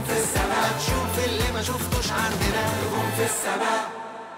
في السماء شوف اللي ما شفتوش عندنا نجوم في السماء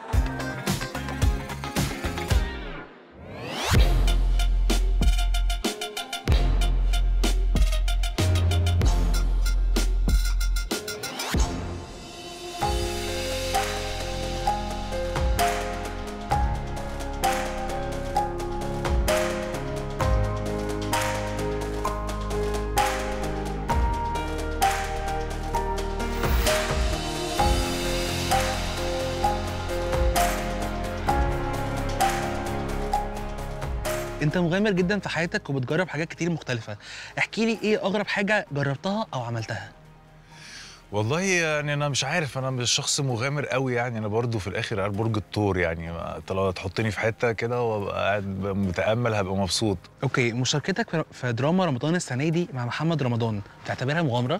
انت مغامر جدا في حياتك وبتجرب حاجات كتير مختلفه احكي لي ايه اغرب حاجه جربتها او عملتها والله يعني انا مش عارف انا مش شخص مغامر قوي يعني انا برضو في الاخر قاعد برج الثور يعني ما- طالما تحطني في حته كده وابقى قاعد متامل هبقى مبسوط اوكي مشاركتك في- في دراما رمضان السنه دي مع محمد رمضان تعتبرها مغامره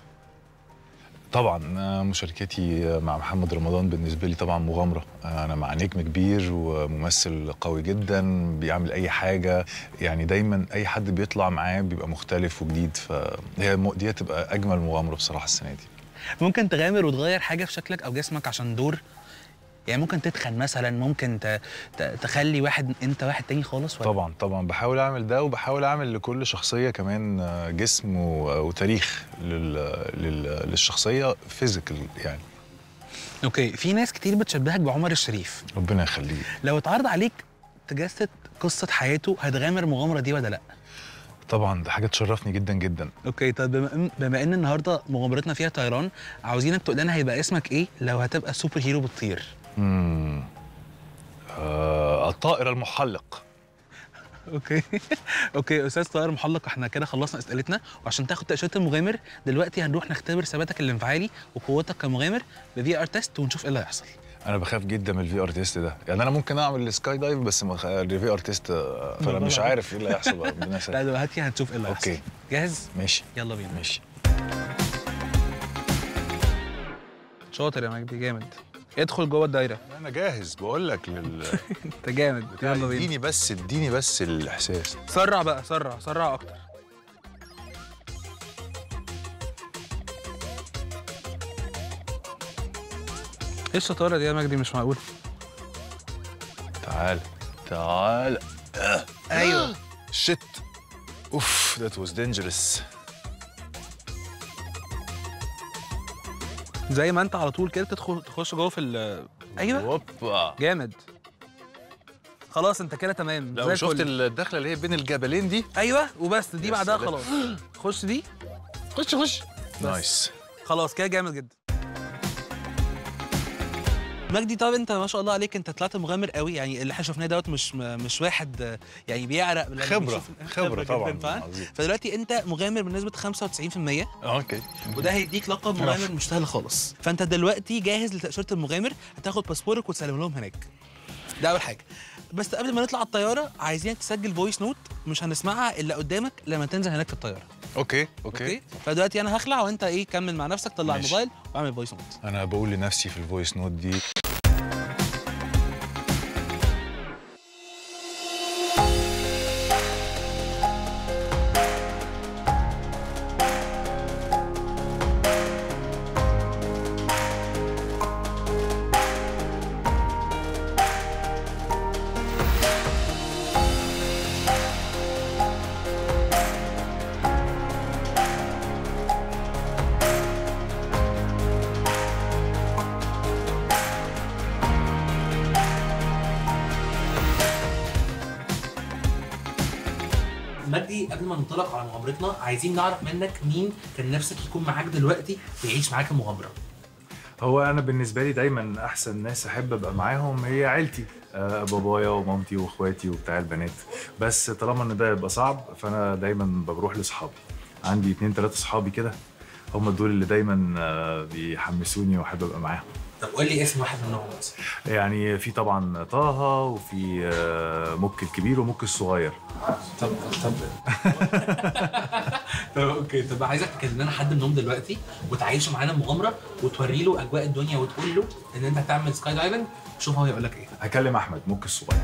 طبعا آه، مشاركتي مع محمد رمضان بالنسبه لي طبعا مغامره آه، انا مع نجم كبير وممثل قوي جدا بيعمل اي حاجه يعني دايما اي حد بيطلع معاه بيبقى مختلف وجديد فهي م- دي هتبقى اجمل مغامره بصراحه السنه دي ممكن تغامر وتغير حاجه في شكلك او جسمك عشان دور يعني ممكن تتخن مثلا ممكن ت... ت... تخلي واحد انت واحد تاني خالص ولا طبعا طبعا بحاول اعمل ده وبحاول اعمل لكل شخصيه كمان آه، جسم و- وتاريخ لل... لل... للشخصيه فيزيكال يعني اوكي في ناس كتير بتشبهك بعمر الشريف ربنا يخليه لو اتعرض عليك تجسد قصه حياته هتغامر المغامره دي ولا لا طبعا ده حاجه تشرفني جدا جدا اوكي طب بما ان بما ان النهارده مغامرتنا فيها طيران عاوزينك تقول لنا هيبقى اسمك ايه لو هتبقى سوبر هيرو بتطير مم. آه الطائر المحلق اوكي اوكي استاذ طاهر محلق احنا كده خلصنا اسئلتنا وعشان تاخد تاشيره المغامر دلوقتي هنروح نختبر ثباتك الانفعالي وقوتك كمغامر بفي ار تيست ونشوف ايه اللي هيحصل انا بخاف جدا من الفي ار تيست ده يعني انا ممكن اعمل السكاي دايف بس ما خ- الفي ار تيست آه، فانا مش عارف ايه اللي هيحصل بقى ربنا لا يسهل. دلوقتي هنشوف ايه اللي هيحصل اوكي جاهز ماشي يلا بينا ماشي شاطر يا مجدي جامد ادخل جوه الدايره انا جاهز بقول لك لل انت جامد يلا بينا اديني بس اديني بس الاحساس سرع بقى سرع سرع اكتر ايه الشطاره دي يا مجدي مش معقول تعال تعال ايوه شت اوف ذات واز دينجرس زي ما انت على طول كده تدخل تخش جوه في ال ايوه اوبا جامد خلاص انت كده تمام لو زي شفت الفل. الدخله اللي هي بين الجبلين دي ايوه وبس دي يا بعدها سلام. خلاص خش دي خش خش نايس خلاص كده جامد جدا مجدي طب انت ما شاء الله عليك انت طلعت مغامر قوي يعني اللي احنا شفناه دوت مش مش واحد آه، يعني بيعرق لما خبرة، بيشوف- خبرة جداً، طبعاً، فاهم؟ عظيم. فدلوقتي انت مغامر بنسبه 95% اوكي وده هيديك لقب مغامر مش سهل خالص فانت دلوقتي جاهز لتاشيره المغامر هتاخد باسبورك وتسلم لهم هناك ده اول حاجه بس قبل ما نطلع الطياره عايزينك تسجل فويس نوت مش هنسمعها الا قدامك لما تنزل هناك في الطياره اوكي اوكي اوكي فدلوقتي انا هخلع وانت ايه كمل مع نفسك طلع ماشي. الموبايل واعمل فويس نوت انا بقول لنفسي في الفويس نوت دي مجدي قبل ما ننطلق على مغامرتنا عايزين نعرف منك مين كان نفسك يكون معاك دلوقتي ويعيش معاك المغامره هو انا بالنسبه لي دايما احسن ناس احب ابقى معاهم هي عيلتي آه، بابايا ومامتي واخواتي وبتاع البنات بس طالما ان ده يبقى صعب فانا دايما بروح لاصحابي عندي اتنين تلاته صحابي كده هم دول اللي دايما آه، بيحمسوني واحب ابقى معاهم طب قول لي اسم واحد منهم مثلا يعني في طبعا طه وفي آه، مك الكبير ومك الصغير طب طب طب اوكي طب عايزك تكلم لنا حد منهم دلوقتي وتعيشه معانا مغامره وتوري له اجواء الدنيا وتقول له ان انت هتعمل سكاي دايفنج شوف هو هيقول لك ايه هكلم احمد مك الصغير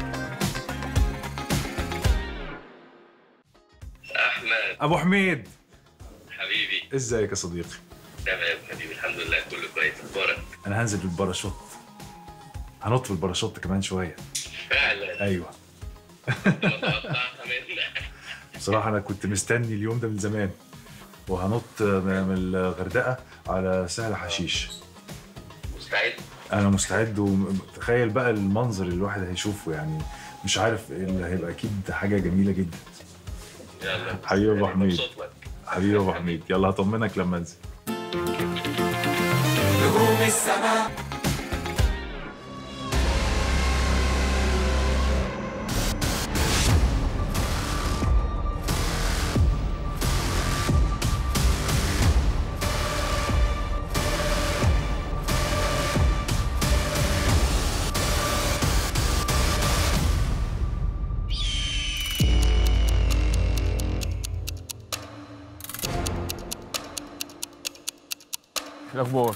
احمد ابو حميد حبيبي ازيك يا صديقي تمام حبيبي الحمد لله كله كويس اخبارك انا هنزل بالباراشوت هنط بالباراشوت كمان شويه فعلا ايوه ما توقعتها منك بصراحه انا كنت مستني اليوم ده من زمان وهنط من من الغردقه على سهل حشيش مستعد انا مستعد وتخيل بقى المنظر اللي الواحد هيشوفه يعني مش عارف ايه اللي هيبقى اكيد حاجه جميله جدا يلا حبيبي يا أبو يعني حميد. مبسوط لك. حبيبي يا ابو حميد يلا هطمنك لما انزل نجوم السماء الأخبار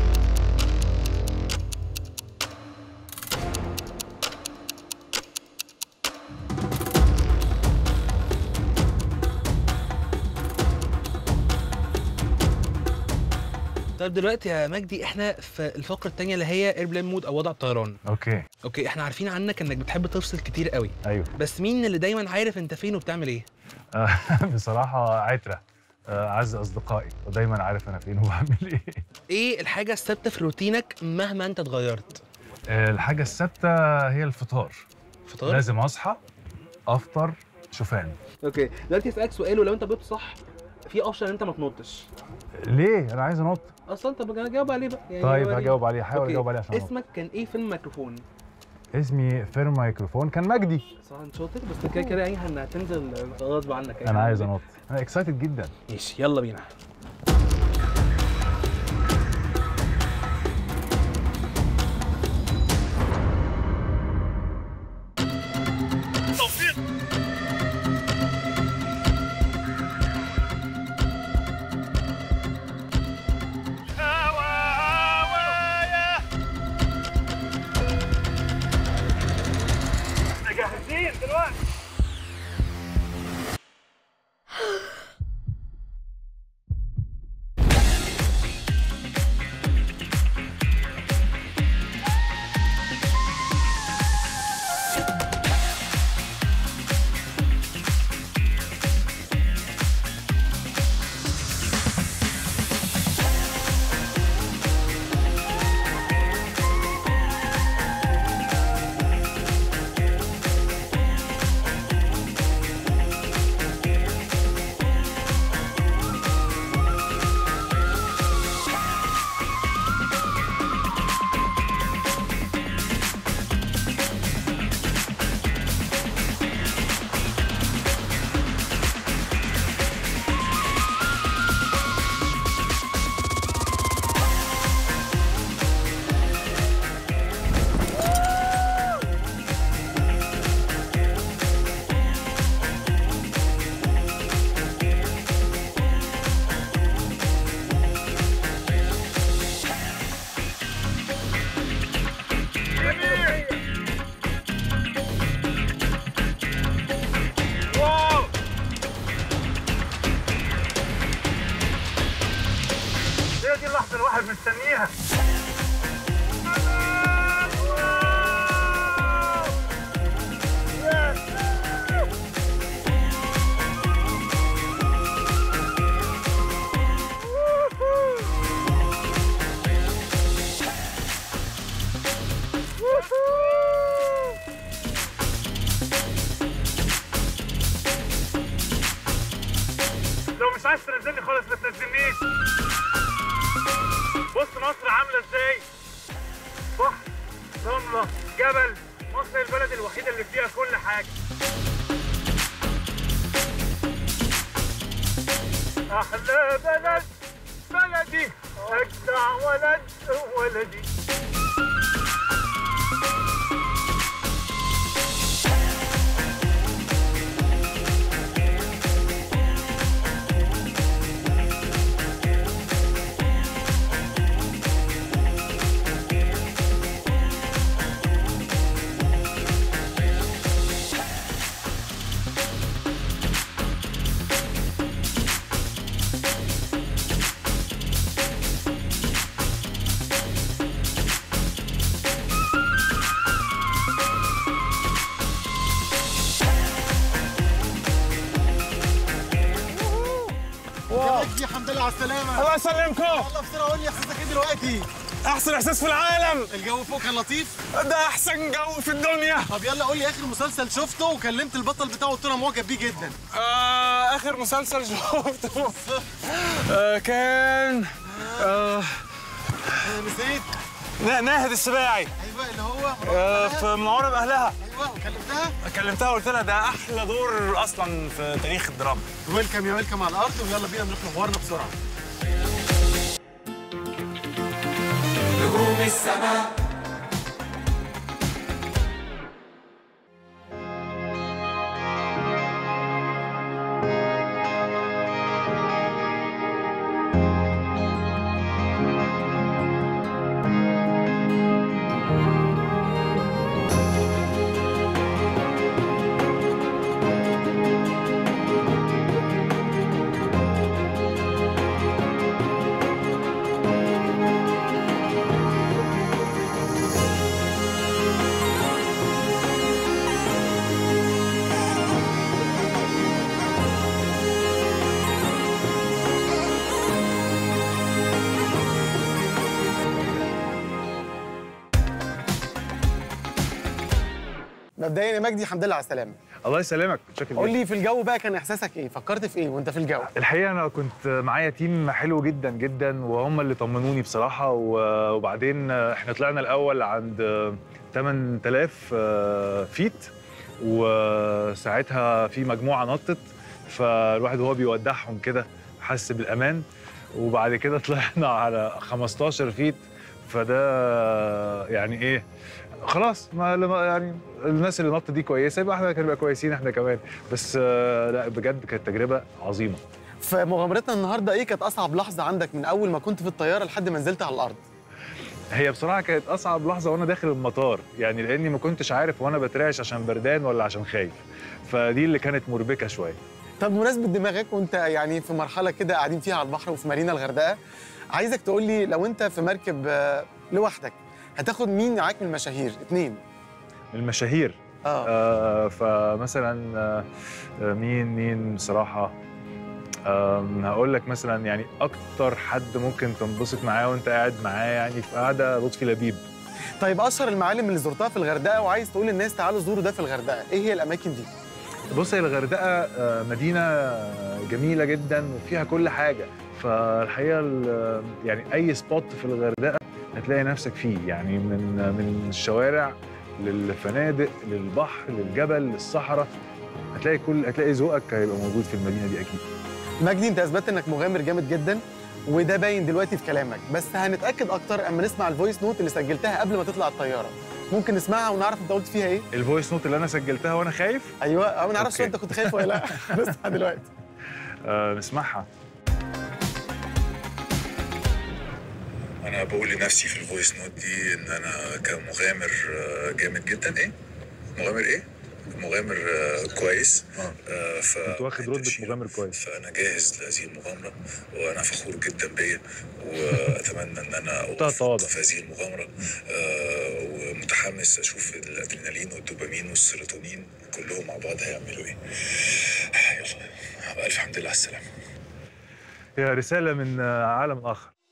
طيب دلوقتي يا مجدي احنا في الفقره الثانيه اللي هي ايربلين مود او وضع الطيران اوكي اوكي احنا عارفين عنك انك بتحب تفصل كتير قوي ايوه بس مين اللي دايما عارف انت فين وبتعمل ايه بصراحه عتره اعز اصدقائي ودايما عارف انا فين وبعمل ايه ايه الحاجه الثابته في روتينك مهما انت اتغيرت الحاجه الثابته هي الفطار فطار لازم اصحى افطر شوفان اوكي دلوقتي اسالك سؤال ولو انت جاوبت صح في اوبشن انت ما تنطش ليه انا عايز انط اصلا انت جاوب عليه بقى يعني طيب جاوب عليه. هجاوب عليه هحاول أوكي. اجاوب عليه عشان أنط. اسمك كان ايه في الميكروفون اسمي فيرم مايكروفون كان مجدي صح انت شاطر بس كده كده يعني هن- هتنزل غصب عنك يعني انا عايز انط انا اكسايتد جدا ماشي يلا بينا لو مش عايز تنزلني خالص ما تنزلنيش بص مصر عامله ازاي بحر رمله جبل مصر البلد الوحيده اللي فيها كل حاجه احلى بلد بلدي اجدع ولد ولدي على السلامه الله يسلمكم يلا بسرعه قول لي احساسك ايه دلوقتي احسن احساس في العالم الجو فوق كان لطيف ده احسن جو في الدنيا طب يلا قول لي اخر مسلسل شفته وكلمت البطل بتاعه قلت له أنا معجب بيه جدا آه اخر مسلسل شفته آه كان آه أنا نسيت نا- ناهد السباعي ايوه اللي هو آه في منوره باهلها ايوه وكلمتها كلمتها وقلت لها ده احلى دور اصلا في تاريخ الدراما ويلكم يا ويلكم على الارض ويلا بينا نروح لحوارنا بسرعه نجوم السماء مبدئيا يا مجدي الحمد لله على السلامه الله يسلمك شكرا قول لي في الجو بقى كان احساسك ايه فكرت في ايه وانت في الجو الحقيقه انا كنت معايا تيم حلو جدا جدا وهم اللي طمنوني بصراحه و- وبعدين احنا طلعنا الاول عند 8000 فيت وساعتها في مجموعه نطت فالواحد وهو بيودعهم كده حس بالامان وبعد كده طلعنا على 15 فيت فده يعني ايه خلاص ما لما- يعني الناس اللي نطت دي كويسه يبقى احنا هنبقى كويسين احنا كمان بس آه، لا بجد كانت تجربه عظيمه في مغامرتنا النهارده ايه كانت اصعب لحظه عندك من اول ما كنت في الطياره لحد ما نزلت على الارض هي بصراحه كانت اصعب لحظه وانا داخل المطار يعني لاني ما كنتش عارف وانا بترعش عشان بردان ولا عشان خايف فدي اللي كانت مربكه شويه طب بمناسبه دماغك وانت يعني في مرحله كده قاعدين فيها على البحر وفي مارينا الغردقه عايزك تقول لي لو انت في مركب آه، لوحدك هتاخد مين معاك من المشاهير اتنين المشاهير اه آه فمثلا آه آه، مين مين بصراحه آم، هقول لك مثلا يعني اكتر حد ممكن تنبسط معاه وانت قاعد معاه يعني في قاعده لطفي لبيب طيب اشهر المعالم اللي زرتها في الغردقه وعايز تقول للناس تعالوا زوروا ده في الغردقه ايه هي الاماكن دي بص هي الغردقه آه، مدينه جميله جدا وفيها كل حاجه فالحقيقه ال- يعني اي سبوت في الغردقه هتلاقي نفسك فيه يعني من من الشوارع للفنادق للبحر للجبل للصحراء هتلاقي كل هتلاقي ذوقك هيبقى موجود في المدينه دي اكيد مجدي انت اثبتت انك مغامر جامد جدا وده باين دلوقتي في كلامك بس هنتاكد اكتر اما نسمع الفويس نوت اللي سجلتها قبل ما تطلع الطياره ممكن نسمعها ونعرف انت قلت فيها ايه الفويس نوت اللي انا سجلتها وانا خايف ايوه اه ما نعرفش أوكي. انت كنت خايف ولا لا نسمع دلوقتي آه نسمعها انا بقول لنفسي في الفويس نوت دي ان انا كمغامر آه، جامد جدا ايه مغامر ايه مغامر آه، كويس آه، ف كنت واخد رتبه مغامر كويس فانا جاهز لهذه المغامره وانا فخور جدا بيا واتمنى ان انا منتهى التواضع. في هذه المغامره آه، ومتحمس اشوف الادرينالين والدوبامين والسيروتونين كلهم مع بعض هيعملوا ايه يلا الف حمد لله على السلامه هي رساله من آه، عالم اخر